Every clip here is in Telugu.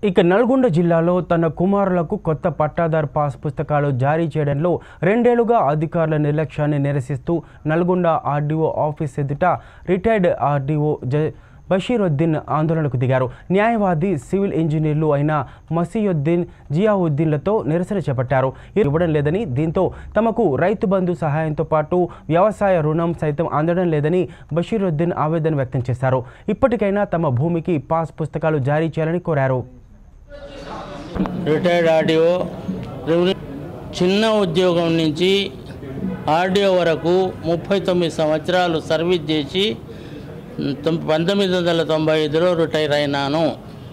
ఇక నల్గొండ జిల్లాలో తన కుమారులకు కొత్త పట్టాదార్ పాస్ పుస్తకాలు జారీ చేయడంలో రెండేళ్లుగా అధికారుల నిర్లక్ష్యాన్ని నిరసిస్తూ నల్గొండ ఆర్డీఓ ఆఫీస్ ఎదుట రిటైర్డ్ ఆర్డీఓ జ బషీరుద్దీన్ ఆందోళనకు దిగారు న్యాయవాది సివిల్ ఇంజనీర్లు అయిన మసీయుద్దీన్ జియావుద్దీన్లతో నిరసన చేపట్టారు ఇవ్వడం లేదని దీంతో తమకు రైతు బంధు సహాయంతో పాటు వ్యవసాయ రుణం సైతం అందడం లేదని బషీరుద్దీన్ ఆవేదన వ్యక్తం చేశారు ఇప్పటికైనా తమ భూమికి పాస్ పుస్తకాలు జారీ చేయాలని కోరారు రిటైర్డ్ ఆర్డీఓ రెవెన్యూ చిన్న ఉద్యోగం నుంచి ఆర్డీఓ వరకు ముప్పై తొమ్మిది సంవత్సరాలు సర్వీస్ చేసి తొం- పంతొమ్మిది వందల తొంభై ఐదులో రిటైర్ అయినాను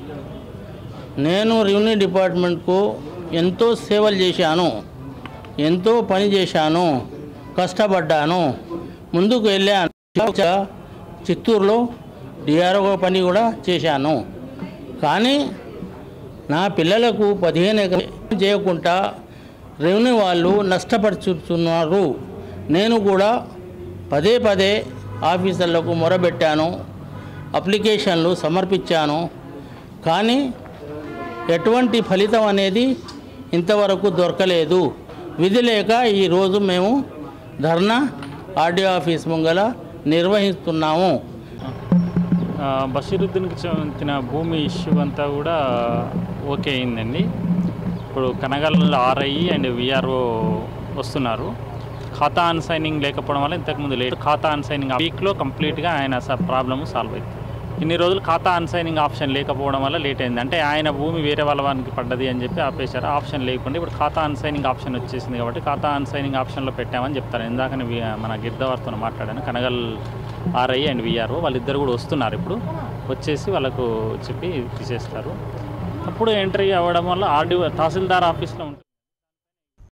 నేను రెవెన్యూ డిపార్ట్మెంట్కు ఎంతో సేవలు చేశాను ఎంతో పని చేశాను కష్టపడ్డాను ముందుకు వెళ్ళాను చిత్తూరులో డిఆర్ఓ పని కూడా చేశాను కానీ నా పిల్లలకు పదిహేను ఎకరాలు చేయకుండా రెవెన్యూ వాళ్ళు నష్టపరుచుతున్నారు నేను కూడా పదే పదే ఆఫీసర్లకు మొరబెట్టాను అప్లికేషన్లు సమర్పించాను కానీ ఎటువంటి ఫలితం అనేది ఇంతవరకు దొరకలేదు విధి లేక ఈరోజు మేము ధర్నా ఆర్డీఓ ఆఫీస్ ముంగల నిర్వహిస్తున్నాము ఆ, బషీరుద్దీన్కి చెందిన భూమి ఇష్యూ అంతా కూడా ఓకే అయిందండి ఇప్పుడు కనగల్ ఆర్ఐ అండ్ విఆర్ఓ వస్తున్నారు ఖాతా అన్సైనింగ్ లేకపోవడం వల్ల ఇంతకుముందు లేట్ ఖాతా అన్సైనింగ్ వీక్లో కంప్లీట్గా ఆయన ప్రాబ్లమ్ సాల్వ్ అవుతుంది ఇన్ని రోజులు ఖాతా అన్సైనింగ్ ఆప్షన్ లేకపోవడం వల్ల లేట్ అయింది అంటే ఆయన భూమి వేరే వాళ్ళ వానికి పడ్డది అని చెప్పి ఆపేశారు ఆప్షన్ లేకుండా ఇప్పుడు ఖాతా అన్సైనింగ్ ఆప్షన్ వచ్చేసింది కాబట్టి ఖాతా అన్సైనింగ్ ఆప్షన్లో పెట్టామని చెప్తారు ఇందాక మన గిర్దవార్తో మాట్లాడాను కనగల్ ఆర్ఐ అండ్ విఆర్ఓ వాళ్ళిద్దరు కూడా వస్తున్నారు ఇప్పుడు వచ్చేసి వాళ్ళకు చెప్పి తీసేస్తారు అప్పుడు ఎంట్రీ అవ్వడం వల్ల ఆర్డీఓ తహసీల్దార్ ఆఫీస్లో ఉంటుంది